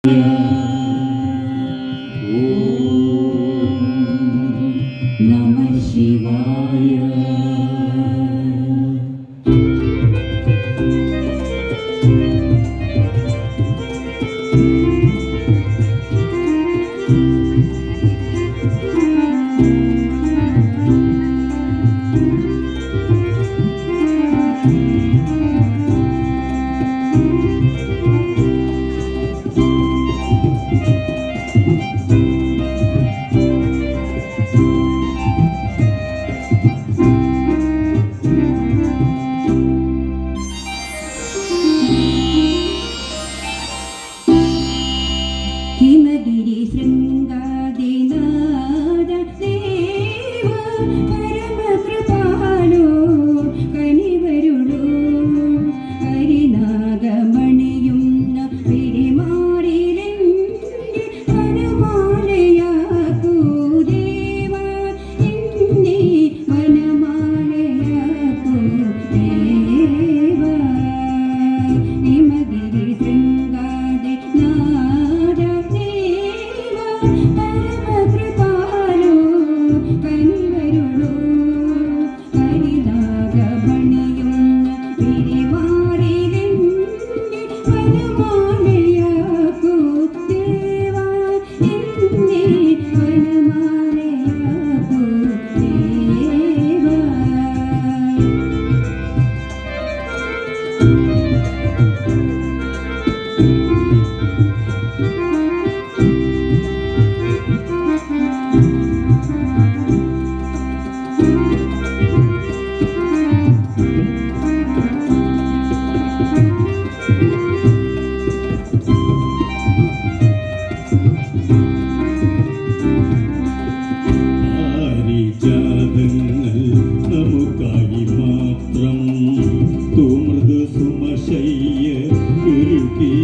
നമ ശിവായ ഹിമഗിരി ശൃംഗാദിനാദ ദേവ പരമകൃപാലോ കനിവരുളൂ ഹരിനാഗമണിയും പെരുമാറിലെന്റെ വനമാലയാക്കൂ ദേവ എന്നെ വനമാലയാക്കൂ ദേവ ഹിമഗിരി ശൃംഗാദി നാദ ദേവ പരമകൃപാലോ കനിവരുളൂ ഹരിനാഗമണിയും പെരുമാറിലെന്റെ വനമാലയാക്കൂ ദേവ എന്നെ വനമാലയാക്കൂ ദേവ പാരിജാതങ്ങൾ നമുക്കായി മാത്രം തുമൃദു സുമശയ്യ ഒരുക്കി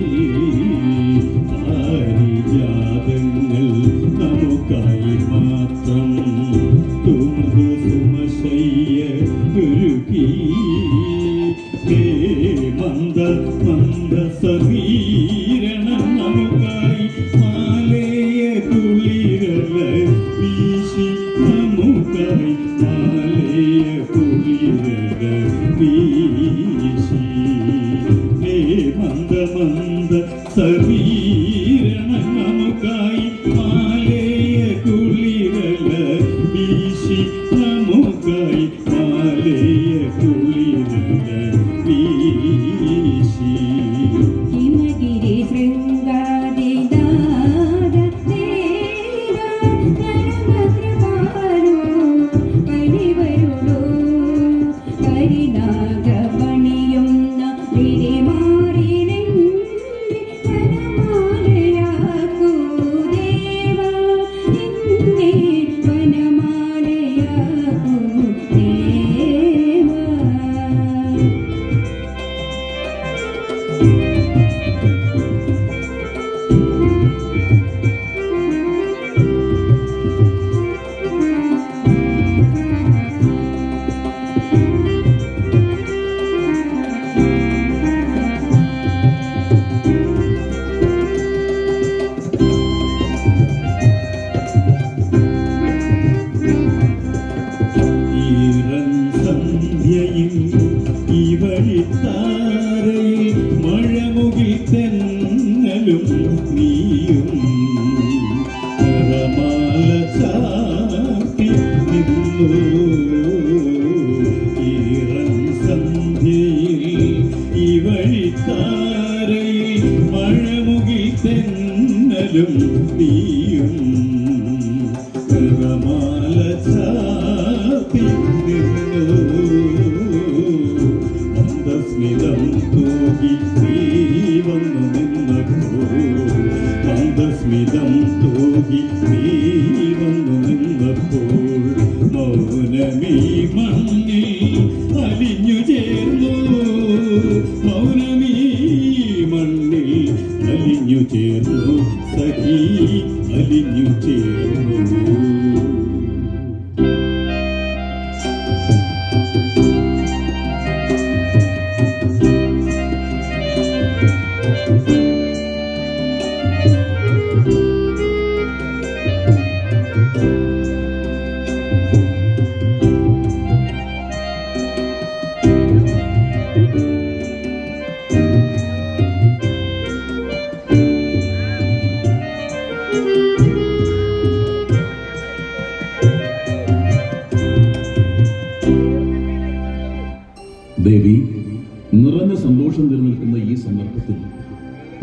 പാരിജാതങ്ങൾ നമുക്കായി മാത്രം തുമൃദു സുമശയ്യ ഒരുക്കി ഹേ മന്ദ മന്ദ സമീരണം നമുക്കായി മാലയ കുളിരല വീശി നമുക്കായി മാലയ കുളിരല വീശി ഹേ മന്ദ മന്ദ സമീരണം നമുക്കായി മാലയ കുളിരല വീശി നമുക്കായി മാലയ കുളിരല വീശി ഹിമഗിരി ശൃംഗാദിനാദ ദേവ പരമകൃപാലോ കനിവരുളൂ ഹരിനാഗമണിയും പെരുമാറിലെന്റെ വനമാലയാക്കൂ ദേവ എന്നെ വനമാലയാക്കൂ ദേവ ഈറൻ സന്ധ്യയിൽ ഈ വഴിത്താരയിൽ മഴമുകിൽ തെന്നലും നീയും നിറമാല ചാർത്തി നിന്നു ഈറൻ സന്ധ്യയിൽ ഈ വഴിത്താരയിൽ മഴമുകിൽ തെന്നലും നീയും നിറമാല ചാർത്തി നിന്നു മന്ദസ്മിതം തൂകി നീ വന്നു നിന്നപ്പോൾ മന്ദസ്മിതം തൂകി നീ വന്നു നിന്നപ്പോൾ മൗനമീ മണ്ണിൽ അലിഞ്ഞു ചേർന്നു മൗനമീ മണ്ണിൽ അലിഞ്ഞു ചേർന്നു സഖി അലിഞ്ഞു ചേർന്നു ഹിമഗിരി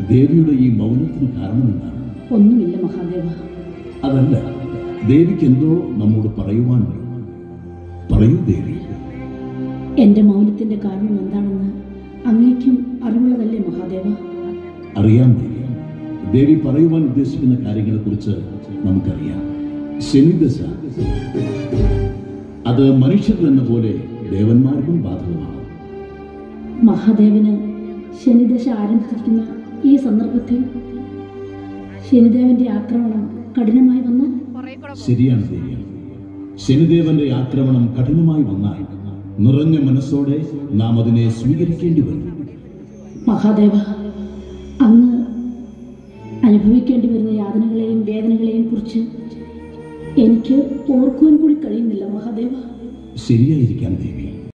ദേവിയുടെ ഈ മൗനത്തിന് കാരണമെന്താണ് ഒന്നുമില്ല മഹാദേവ അതല്ല ദേവിക്ക് എന്തോ നമ്മോട് പറയുവാനുണ്ട് പറയൂ ദേവി എൻ്റെ മൗനത്തിൻ്റെ കാരണം എന്താണെന്ന് അങ്ങേക്കും അറിവുള്ളതല്ലേ മഹാദേവ അറിയാം ദേവി ദേവി പറയുവാൻ ഉദ്ദേശിക്കുന്ന കാര്യങ്ങളെക്കുറിച്ച് നമുക്കറിയാം ശനിദശ അത് മനുഷ്യർ എന്ന പോലെ ദേവന്മാർക്കും ബാധകമാണ് മഹാദേവന് ശനിദശ ആരംഭിച്ചിരിക്കുന്ന ഈ സന്ദർഭത്തിൽ ശനിദേവന്റെ ആക്രമണം കഠിനമായി വന്നു ശരിയാണ് ദേവി ശനിദേവന്റെ ആക്രമണം കഠിനമായി വന്നാൽ നിറഞ്ഞ മനസ്സോടെ നാം അതിനെ സ്വീകരിക്കേണ്ടി വരും മഹാദേവ അങ്ങ് അനുഭവിക്കേണ്ടി വരുന്ന യാതനകളെയും വേദനകളെയും കുറിച്ച് എനിക്ക് ഓർക്കുവാൻ കൂടി കഴിയുന്നില്ല മഹാദേവ ശരിയായിരിക്കാം ദേവി